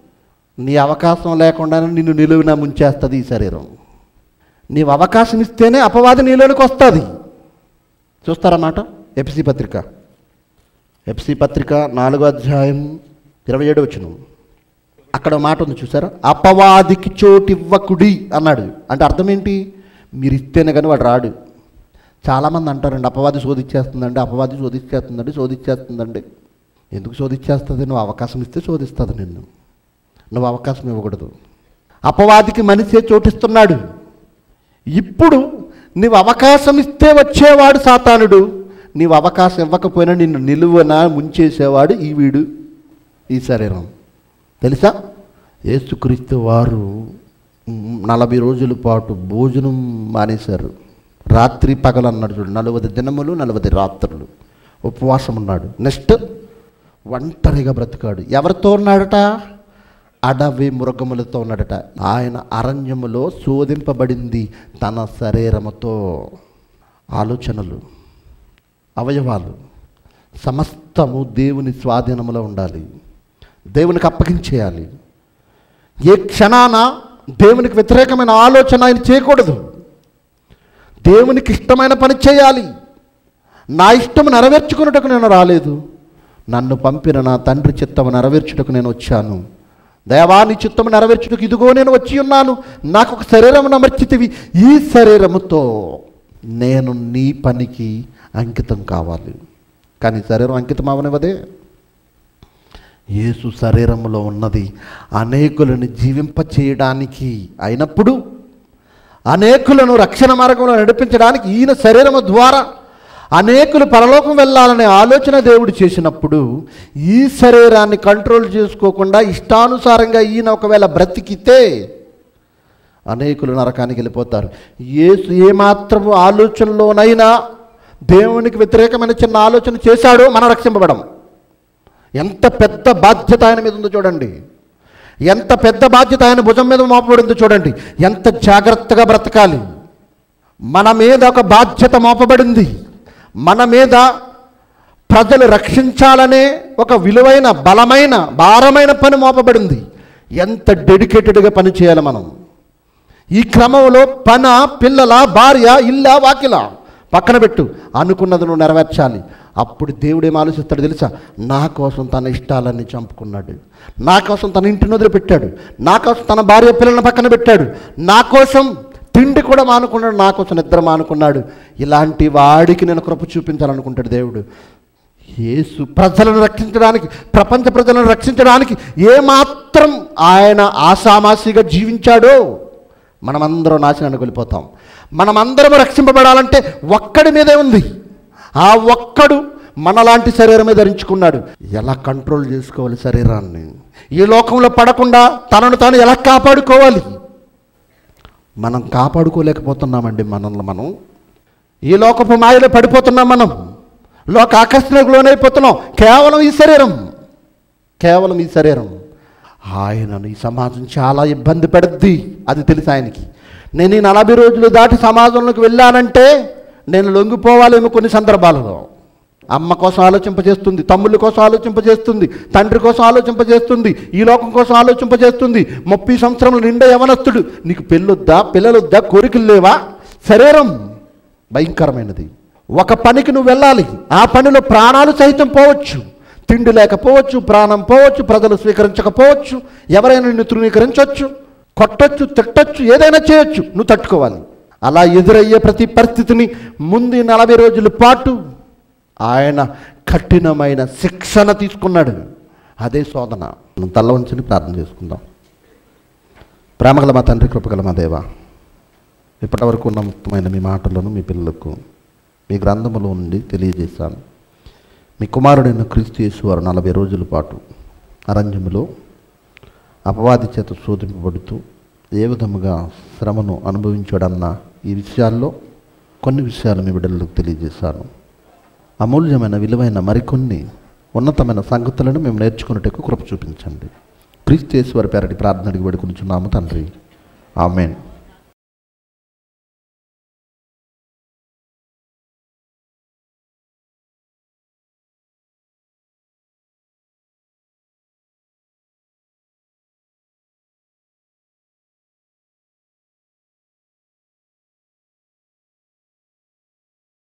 నీ అవకాశం లేకుండానే నిన్ను నిలువున ముంచేస్తుంది ఈ శరీరం నీవు అవకాశం ఇస్తేనే అపవాది నీలోనికి వస్తుంది చూస్తారన్నమాట ఎఫ్సి పత్రిక ఎఫ్సి పత్రిక నాలుగో అధ్యాయం ఇరవై ఏడు వచ్చిన అక్కడ ఒక మాట ఉంది చూసారా అపవాదికి చోటివ్వకుడి అన్నాడు అంటే అర్థం ఏంటి మీరు ఇస్తేనే కానీ వాడు రాడు చాలామంది అంటారండి అపవాది శోధిచ్చేస్తుందండి అపవాది శోధిచ్చేస్తుందండి శోధిచ్చేస్తుందండి ఎందుకు శోధిచ్చేస్తుంది నువ్వు అవకాశం ఇస్తే శోధిస్తుంది నిన్ను నువ్వు అవకాశం ఇవ్వకూడదు అపవాదికి మనిషే చోటిస్తున్నాడు ఇప్పుడు నీవు అవకాశం ఇస్తే వచ్చేవాడు సాతానుడు నీవు అవకాశం ఇవ్వకపోయినా నిన్ను నిలువన ముంచేసేవాడు ఈ వీడు ఈ శరీరం తెలుసా యేసుక్రీస్తు వారు మ్, నలభై రోజుల పాటు భోజనం మానేశారు రాత్రి పగలు అన్నాడు చూడు నలభై దినములు నలభై రాత్రులు ఉపవాసం ఉన్నాడు నెక్స్ట్ ఒంటరిగా బ్రతికాడు ఎవరితో ఉన్నాడట అడవి మృగములతో ఉన్నాడట ఆయన అరణ్యములో శోధింపబడింది తన శరీరముతో ఆలోచనలు అవయవాలు సమస్తము దేవుని స్వాధీనములో ఉండాలి దేవునికి అప్పగించేయాలి ఏ క్షణాన దేవునికి వ్యతిరేకమైన ఆలోచన ఆయన చేయకూడదు దేవునికి ఇష్టమైన పని చేయాలి నా ఇష్టం నెరవేర్చుకున్నటకు నేను రాలేదు నన్ను పంపిన నా తండ్రి చిత్తము నెరవేర్చుటకు నేను వచ్చాను దేవాని చిత్తము నెరవేర్చుటకు ఇదిగో నేను వచ్చి ఉన్నాను నాకు ఒక శరీరం అమర్చితివి ఈ శరీరముతో నేను నీ పనికి అంకితం కావాలి కానీ శరీరం అంకితం అవనివ్వదే యేసు శరీరంలో ఉన్నది అనేకులను జీవింపచేయడానికి అయినప్పుడు అనేకులను రక్షణ మార్గంలో నడిపించడానికి ఈయన శరీరము ద్వారా అనేకులు పరలోకం వెళ్ళాలనే ఆలోచన దేవుడు చేసినప్పుడు ఈ శరీరాన్ని కంట్రోల్ చేసుకోకుండా ఇష్టానుసారంగా ఈయన ఒకవేళ బ్రతికితే అనేకులు నరకానికి వెళ్ళిపోతారు యేసు ఏమాత్రము ఆలోచనలోనైనా దేవునికి వ్యతిరేకమైన చిన్న ఆలోచన చేశాడో మనం రక్షింపబడం ఎంత పెద్ద బాధ్యత ఆయన మీద ఉందో చూడండి ఎంత పెద్ద బాధ్యత ఆయన భుజం మీద మోపబడిందో చూడండి ఎంత జాగ్రత్తగా బ్రతకాలి మన మీద ఒక బాధ్యత మోపబడింది మన మీద ప్రజలు రక్షించాలనే ఒక విలువైన బలమైన భారమైన పని మోపబడింది ఎంత డెడికేటెడ్గా పని చేయాలి మనం ఈ క్రమంలో పన పిల్లల భార్య ఇల్ల వాకిల పక్కన పెట్టు అనుకున్నది నువ్వు నెరవేర్చాలి అప్పుడు దేవుడు ఏం ఆలోచిస్తాడు తెలుసా నా కోసం తన ఇష్టాలన్నీ చంపుకున్నాడు నా కోసం తన ఇంటిని వదిలిపెట్టాడు నా కోసం తన భార్య పిల్లలను పక్కన పెట్టాడు నా కోసం తిండి కూడా మానుకున్నాడు నా కోసం నిద్ర మానుకున్నాడు ఇలాంటి వాడికి నేను కృప చూపించాలనుకుంటాడు దేవుడు యేసు ప్రజలను రక్షించడానికి ప్రపంచ ప్రజలను రక్షించడానికి ఏమాత్రం ఆయన ఆసామాసిగా జీవించాడో మనమందరం నాశనానికి వెళ్ళిపోతాం మనమందరం రక్షింపబడాలంటే ఒక్కడి మీదే ఉంది ఆ ఒక్కడు మనలాంటి శరీరమే ధరించుకున్నాడు ఎలా కంట్రోల్ చేసుకోవాలి శరీరాన్ని ఈ లోకంలో పడకుండా తనను తాను ఎలా కాపాడుకోవాలి మనం కాపాడుకోలేకపోతున్నామండి మనల్ని మనం ఈ లోకపు మాయలో పడిపోతున్నాం మనం లోక ఆకర్షణకు లోనైపోతున్నాం కేవలం ఈ శరీరం కేవలం ఈ శరీరం ఆయనను ఈ సమాజం చాలా ఇబ్బంది పెడుద్ది అది తెలుసు ఆయనకి నేను ఈ నలభై రోజులు దాటి సమాజంలోకి వెళ్ళానంటే నేను లొంగిపోవాలేమో కొన్ని సందర్భాలలో అమ్మ కోసం ఆలోచింపజేస్తుంది తమ్ముళ్ళ కోసం ఆలోచింపజేస్తుంది తండ్రి కోసం ఆలోచింపజేస్తుంది ఈ లోకం కోసం ఆలోచింపజేస్తుంది ముప్పై సంవత్సరములు నిండా యవనస్తుడు నీకు పెళ్ళొద్దా పిల్లలొద్దా కోరికలు లేవా శరీరం భయంకరమైనది ఒక పనికి నువ్వు వెళ్ళాలి ఆ పనిలో ప్రాణాలు సహితం పోవచ్చు తిండి లేకపోవచ్చు ప్రాణం పోవచ్చు ప్రజలు స్వీకరించకపోవచ్చు ఎవరైనా నిన్ను తృణీకరించవచ్చు కొట్టొచ్చు తిట్టొచ్చు ఏదైనా చేయొచ్చు నువ్వు తట్టుకోవాలి అలా ఎదురయ్యే ప్రతి పరిస్థితిని ముందు ఈ నలభై రోజుల పాటు ఆయన కఠినమైన శిక్షణ తీసుకున్నాడు అదే శోధన మనం తల్ల వంచుని ప్రార్థన చేసుకుందాం ప్రేమగల మా తండ్రి కృపగల మా దేవ ఇప్పటివరకు ఉన్న ముఖ్యమైన మీ మాటలను మీ పిల్లలకు మీ గ్రంథములో ఉండి తెలియజేశాను మీ కుమారుడైన క్రీస్తు యేసు వారు నలభై రోజుల పాటు అరణ్యములో అపవాది చేత శోధింపబడుతూ ఏ విధముగా శ్రమను అనుభవించాడన్న ఈ విషయాల్లో కొన్ని విషయాలు మీ బిడ్డలకు తెలియజేశాను అమూల్యమైన విలువైన మరికొన్ని ఉన్నతమైన సంగతులను మేము నేర్చుకున్నట్టుకు కృప చూపించండి క్రీస్తు యేసు వారి పేరటి ప్రార్థన అడిగి వేడుకుంటున్నాము తండ్రి ఆమెన్